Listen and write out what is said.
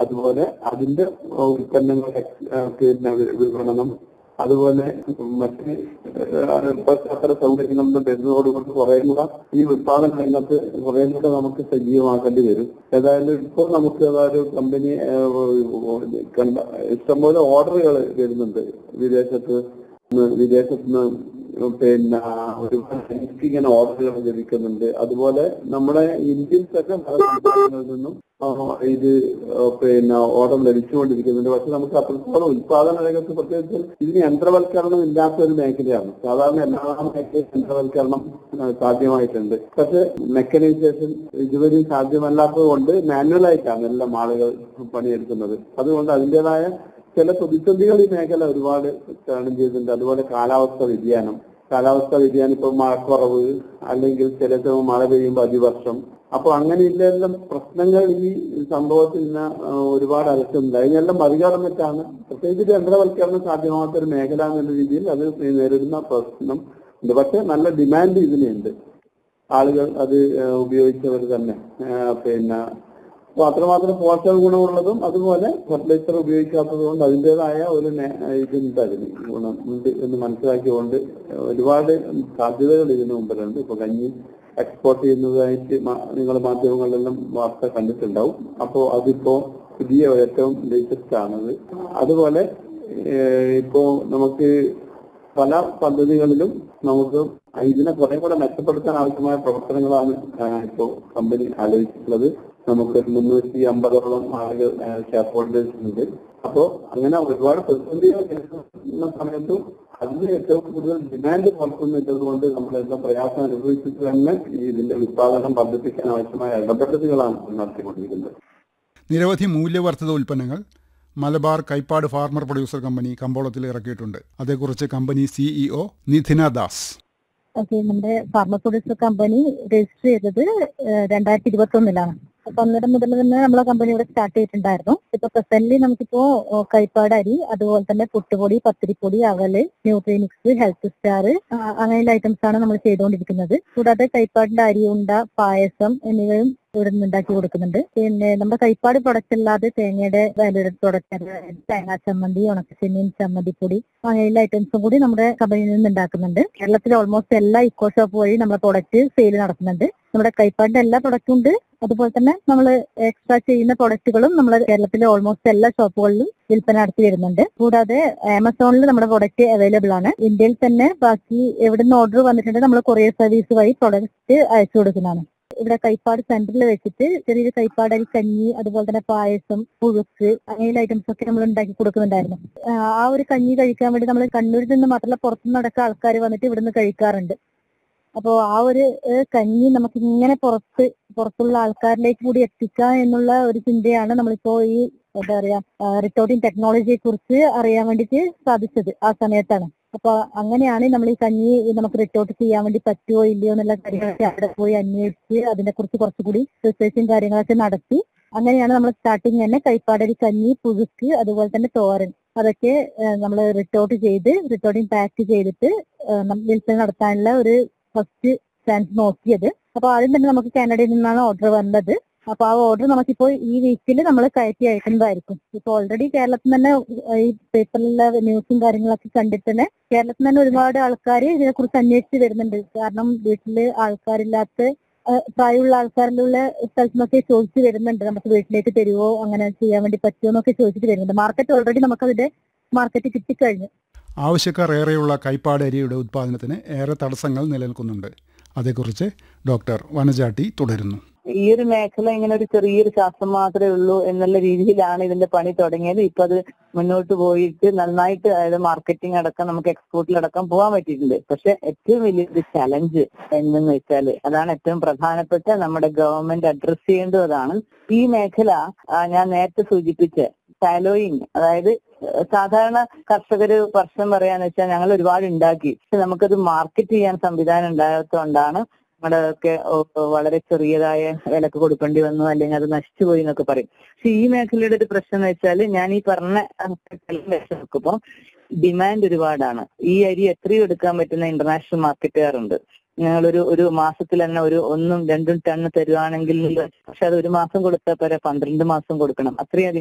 അതുപോലെ അതിന്റെ ഉൽപ്പന്നങ്ങളുടെ ആ, പിന്നെ വി- വിപണനം അതുപോലെ മറ്റ് ആ, ഇപ്പോഴത്തെ അത്ര സൗകര്യങ്ങളൊന്നും വരുന്നതോടുകൊണ്ട് കുറേ കൂടെ ഈ ഉത്പാദന രംഗത്ത് കുറേ കൂടെ നമുക്ക് സജീവമാക്കേണ്ടി വരും ഏതായാലും ഇപ്പോൾ നമുക്ക് അതായത് കമ്പനി ആ, കണ്ട ഇഷ്ടംപോലെ ഓർഡറുകൾ വരുന്നുണ്ട് വിദേശത്ത് നിന്ന് വിദേശത്ത് നിന്ന് പിന്നെ ഒരുപാട് എനിക്ക് ഇങ്ങനെ ഓർഡറുകൾ ലഭിക്കുന്നുണ്ട് അതുപോലെ നമ്മുടെ ഇന്ത്യൻസ് ഒക്കെ പല സംസ്ഥാനങ്ങളിൽ നിന്നും ആ, ഇത് ആ, പിന്നെ ഓർഡർ ലഭിച്ചുകൊണ്ടിരിക്കുന്നുണ്ട് പക്ഷെ നമുക്ക് അത്രത്തോളം ഉത്പാദന രംഗത്ത് പ്രത്യേകിച്ച് ഇതിന് യന്ത്രവൽക്കരണം ഇല്ലാത്ത ഒരു മേഖലയാണ് സാധാരണ എല്ലാ മേഖലയും യന്ത്രവൽക്കരണം ആ, സാധ്യമായിട്ടുണ്ട് പക്ഷെ മെക്കനൈസേഷൻ ഇതുവരെയും സാധ്യമല്ലാത്തത് കൊണ്ട് മാനുവലായിട്ടാണ് എല്ലാം ആളുകൾ പണിയെടുക്കുന്നത് അതുകൊണ്ട് അതിൻ്റെതായ ചില പ്രതിസന്ധികൾ ഈ മേഖല ഒരുപാട് തരണം ചെയ്തിട്ടുണ്ട് അതുപോലെ കാലാവസ്ഥ വ്യതിയാനം കാലാവസ്ഥ വ്യതിയാനം ഇപ്പൊ മഴക്കുറവ് അല്ലെങ്കിൽ ചില സമയം മഴ പെയ്യുമ്പോൾ അതിവർഷം അപ്പൊ അങ്ങനെ ഇല്ലെല്ലാം പ്രശ്നങ്ങൾ ഈ സംഭവത്തിൽ നിന്ന് ആ, ഒരുപാട് അകറ്റുന്നുണ്ട് അതിനെല്ലാം മറികടന്നിട്ടാണ് പ്രത്യേകിച്ച് യന്ത്രവൽക്കരണം സാധ്യമാകാത്ത ഒരു മേഖല എന്നുള്ള രീതിയിൽ അത് നേരിടുന്ന പ്രശ്നം ഉണ്ട് പക്ഷെ നല്ല ഡിമാൻഡ് ഇതിനുണ്ട് ആളുകൾ അത് ആ, ഉപയോഗിച്ചവർ തന്നെ ആ, പിന്നെ അപ്പൊ അത്രമാത്രം പോഷക ഗുണമുള്ളതും അതുപോലെ ഫെർട്ടിലൈസർ ഉപയോഗിക്കാത്തത് കൊണ്ട് അതിൻ്റെതായ ഒരു നേ- ഇതുണ്ട് അതിന് ഗുണം ഉണ്ട് എന്ന് മനസ്സിലാക്കിക്കൊണ്ട് ഒരുപാട് സാധ്യതകൾ ഇതിന് മുമ്പിലുണ്ട് ഇപ്പൊ കഞ്ഞി എക്സ്പോർട്ട് ചെയ്യുന്നതായിട്ട് നിങ്ങൾ മാധ്യമങ്ങളിലെല്ലാം വാർത്ത കണ്ടിട്ടുണ്ടാവും അപ്പോൾ അതിപ്പോ പുതിയ ഏറ്റവും ലേറ്റസ്റ്റ് ആണത് അതുപോലെ ഏഹ് ഇപ്പോ നമുക്ക് പല പദ്ധതികളിലും നമുക്ക് ഇതിനെ കുറെ കൂടെ മെച്ചപ്പെടുത്താൻ ആവശ്യമായ പ്രവർത്തനങ്ങളാണ് ഇപ്പോൾ കമ്പനി ആലോചിച്ചിട്ടുള്ളത് നമുക്ക് മുന്നൂറ്റി അമ്പതോളം ആളുകൾ ഷെയർ ഹോൾഡേഴ്സ് ഉണ്ട് അപ്പോ അങ്ങനെ ഒരുപാട് പ്രതിസന്ധികൾ നേരിടുന്ന സമയത്തും അതിന് ഏറ്റവും കൂടുതൽ ഡിമാൻഡ് പുറത്തുനിന്നത് കൊണ്ട് നമ്മൾ എന്താ പ്രയാസം അനുഭവിച്ചിട്ട് തന്നെ ഈ ഇതിന്റെ ഉത്പാദനം വർദ്ധിപ്പിക്കാൻ ആവശ്യമായ ഇടപെടലുകളാണ് നടത്തിക്കൊണ്ടിരിക്കുന്നത് നിരവധി മൂല്യവർദ്ധിത ഉൽപ്പന്നങ്ങൾ Malabar Kaipad farmer producer company കമ്പോളത്തിൽ ഇറക്കിയിട്ടുണ്ട് അതേക്കുറിച്ച് company CEO Nidhina Das okay നമ്മുടെ ഫാർമസ്യൂട്ടിക്കൽ കമ്പനി രജിസ്റ്റർ ചെയ്തത് രണ്ടായിരത്തി ഇരുപത്തി ഒന്നിലാണ് അപ്പൊ അന്നേരം മുതൽ തന്നെ നമ്മളെ കമ്പനി ഇവിടെ സ്റ്റാർട്ട് ചെയ്തിട്ടുണ്ടായിരുന്നു ഇപ്പൊ പ്രസന്റ്ലി നമുക്കിപ്പോ ഓ, കൈപ്പാട് അരി അതുപോലെ തന്നെ പുട്ടുപൊടി പത്തിരിപ്പൊടി അവല് ന്യൂട്രീനിക്സ് ഹെൽത്ത് സ്റ്റാർ അങ്ങനെയുള്ള ഐറ്റംസ് ആണ് നമ്മൾ ചെയ്തുകൊണ്ടിരിക്കുന്നത് കൂടാതെ കൈപ്പാടിന്റെ അരിയുണ്ട പായസം എന്നിവയും ഇവിടെ നിന്ന് ഉണ്ടാക്കി കൊടുക്കുന്നുണ്ട് പിന്നെ നമ്മുടെ കൈപ്പാട് പ്രൊഡക്റ്റ് അല്ലാതെ തേങ്ങയുടെ വാല്യൂഡ് പ്രൊഡക്റ്റ് തേങ്ങാ ചമ്മന്തി ഉണക്കച്ചെമ്മീൻ ചമ്മന്തിപ്പൊടി അങ്ങനെയുള്ള ഐറ്റംസും കൂടി നമ്മുടെ കമ്പനിയിൽ നിന്ന് ഉണ്ടാക്കുന്നുണ്ട് കേരളത്തിലെ ഓൾമോസ്റ്റ് എല്ലാ ഇക്കോ ഷോപ്പ് വഴി നമ്മുടെ പ്രൊഡക്റ്റ് സെയിൽ നടക്കുന്നുണ്ട് നമ്മുടെ കൈപ്പാടിന്റെ എല്ലാ പ്രൊഡക്റ്റും ഉണ്ട് അതുപോലെ തന്നെ നമ്മൾ എക്സ്ട്രാ ചെയ്യുന്ന പ്രൊഡക്റ്റുകളും നമ്മൾ കേരളത്തിലെ ഓൾമോസ്റ്റ് എല്ലാ ഷോപ്പുകളിലും വിൽപ്പന നടത്തി വരുന്നുണ്ട് കൂടാതെ ആമസോണിൽ നമ്മുടെ പ്രൊഡക്റ്റ് അവൈലബിൾ ആണ് ഇന്ത്യയിൽ തന്നെ ബാക്കി എവിടുന്ന് ഓർഡർ വന്നിട്ടുണ്ടെങ്കിൽ നമ്മൾ കൊറിയർ സർവീസ് വഴി പ്രൊഡക്റ്റ് അയച്ചു കൊടുക്കുന്നതാണ് ഇവിടെ കൈപ്പാട് സെന്ററിൽ വെച്ചിട്ട് ചെറിയൊരു കൈപ്പാട് അരി കഞ്ഞി അതുപോലെ തന്നെ പായസം പുഴുക്ക് അങ്ങനെയുള്ള ഐറ്റംസ് ഒക്കെ നമ്മൾ ഉണ്ടാക്കി കൊടുക്കുന്നുണ്ടായിരുന്നു ആ ആ ഒരു കഞ്ഞി കഴിക്കാൻ വേണ്ടി നമ്മൾ കണ്ണൂരിൽ നിന്ന് മാത്രമല്ല പുറത്തുനിന്ന് അടക്കം ആൾക്കാർ വന്നിട്ട് ഇവിടുന്ന് കഴിക്കാറുണ്ട് അപ്പോൾ ആ ഒരു ഏഹ്, കഞ്ഞി നമുക്ക് ഇങ്ങനെ പുറത്ത് പുറത്തുള്ള ആൾക്കാരിലേക്ക് കൂടി എത്തിക്കുക എന്നുള്ള ഒരു ചിന്തയാണ് നമ്മളിപ്പോ ഈ എന്താ പറയാ റിട്ടോർട്ടിംഗ് ടെക്നോളജിയെ കുറിച്ച് അറിയാൻ വേണ്ടിയിട്ട് സാധിച്ചത് ആ സമയത്താണ് അപ്പൊ അങ്ങനെയാണ് നമ്മൾ ഈ കഞ്ഞി നമുക്ക് റിട്ടോർട്ട് ചെയ്യാൻ വേണ്ടി പറ്റുമോ ഇല്ലയോ എന്നുള്ള കാര്യങ്ങളൊക്കെ അവിടെ പോയി അന്വേഷിച്ച് അതിനെ കുറിച്ച് കുറച്ചുകൂടി റിസർച്ചും കാര്യങ്ങളൊക്കെ നടത്തി അങ്ങനെയാണ് നമ്മൾ സ്റ്റാർട്ടിങ് തന്നെ കൈപ്പാടരി കഞ്ഞി പുഴുക്ക് അതുപോലെ തന്നെ തോരൻ അതൊക്കെ നമ്മൾ റിട്ടോർട്ട് ചെയ്ത് റിട്ടോർട്ടിംഗ് പാക്ക് ചെയ്തിട്ട് ഏഹ്, നം- വിൽപ്പന നടത്താനുള്ള ഒരു ഫസ്റ്റ് ചാൻസ് നോക്കിയത് അപ്പൊ ആദ്യം തന്നെ നമുക്ക് കാനഡയിൽ നിന്നാണ് ഓർഡർ വന്നത് അപ്പൊ ആ ഓർഡർ നമുക്കിപ്പോ ഈ വീക്കിൽ നമ്മൾ കയറ്റി അയക്കുന്നതായിരിക്കും ഇപ്പൊ ഓൾറെഡി കേരളത്തിൽ തന്നെ ഈ പേപ്പറിലെ ന്യൂസും കാര്യങ്ങളൊക്കെ കണ്ടിട്ട് തന്നെ കേരളത്തിൽ തന്നെ ഒരുപാട് ആൾക്കാർ ഇതിനെക്കുറിച്ച് അന്വേഷിച്ച് വരുന്നുണ്ട് കാരണം വീട്ടില് ആൾക്കാരില്ലാത്ത ആ, പ്രായമുള്ള ആൾക്കാരിലുള്ള സ്ഥലത്തു നിന്നൊക്കെ ചോദിച്ചു വരുന്നുണ്ട് നമുക്ക് വീട്ടിലേക്ക് തരുമോ അങ്ങനെ ചെയ്യാൻ വേണ്ടി പറ്റുമോ എന്നൊക്കെ ചോദിച്ചിട്ട് വരുന്നുണ്ട് മാർക്കറ്റ് ഓൾറെഡി നമുക്കതിന്റെ മാർക്കറ്റ് കിട്ടിക്കഴിഞ്ഞു ആവശ്യക്കാർ ഏറെയുള്ള കൈപ്പാട് അരിയുടെ ഉത്പാദനത്തിന് ഏറെ തടസ്സങ്ങൾ നിലനിൽക്കുന്നുണ്ട് അതേക്കുറിച്ച് ഡോക്ടർ വനജാട്ടി തുടരുന്നു ഈ ഒരു മേഖല ഇങ്ങനെ ഒരു ചെറിയൊരു ശാസ്ത്രം മാത്രമേ ഉള്ളൂ എന്നുള്ള രീതിയിലാണ് ഇതിന്റെ പണി തുടങ്ങിയത് ഇപ്പൊ അത് മുന്നോട്ട് പോയിട്ട് നന്നായിട്ട് അതായത് മാർക്കറ്റിംഗ് അടക്കം നമുക്ക് എക്സ്പോർട്ടിലടക്കം പോകാൻ പറ്റിയിട്ടുണ്ട് പക്ഷെ ഏറ്റവും വലിയൊരു ചലഞ്ച് എന്തെന്ന് വെച്ചാല് അതാണ് ഏറ്റവും പ്രധാനപ്പെട്ട നമ്മുടെ ഗവൺമെന്റ് അഡ്രസ് ചെയ്യേണ്ടതാണ് ഈ മേഖല ആ, ഞാൻ നേരത്തെ സൂചിപ്പിച്ച സാലോയിങ് അതായത് ഏഹ്, സാധാരണ കർഷകര് പ്രശ്നം പറയാന്ന് വെച്ചാൽ ഞങ്ങൾ ഒരുപാട് ഉണ്ടാക്കി പക്ഷെ നമുക്കത് മാർക്കറ്റ് ചെയ്യാൻ സംവിധാനം ഉണ്ടാകാത്തതുകൊണ്ടാണ് നമ്മുടെ ഒക്കെ വളരെ ചെറിയതായ വിലക്ക് കൊടുക്കേണ്ടി വന്നു അല്ലെങ്കിൽ അത് നശിച്ചുപോയി എന്നൊക്കെ പറയും പക്ഷെ ഈ മേഖലയുടെ ഒരു പ്രശ്നം എന്ന് വെച്ചാൽ ഞാൻ ഈ പറഞ്ഞ വെച്ച് നോക്കുമ്പോൾ ഡിമാൻഡ് ഒരുപാടാണ് ഈ അരി എത്രയും എടുക്കാൻ പറ്റുന്ന ഇന്റർനാഷണൽ മാർക്കറ്റുകാരുണ്ട് ഞങ്ങളൊരു ഒരു മാസത്തിൽ തന്നെ ഒരു ഒന്നും രണ്ടും ടണ്ണ് തരുവാണെങ്കിൽ പക്ഷെ അത് ഒരു മാസം കൊടുത്താൽ പോരാ പന്ത്രണ്ട് മാസം കൊടുക്കണം അത്രയും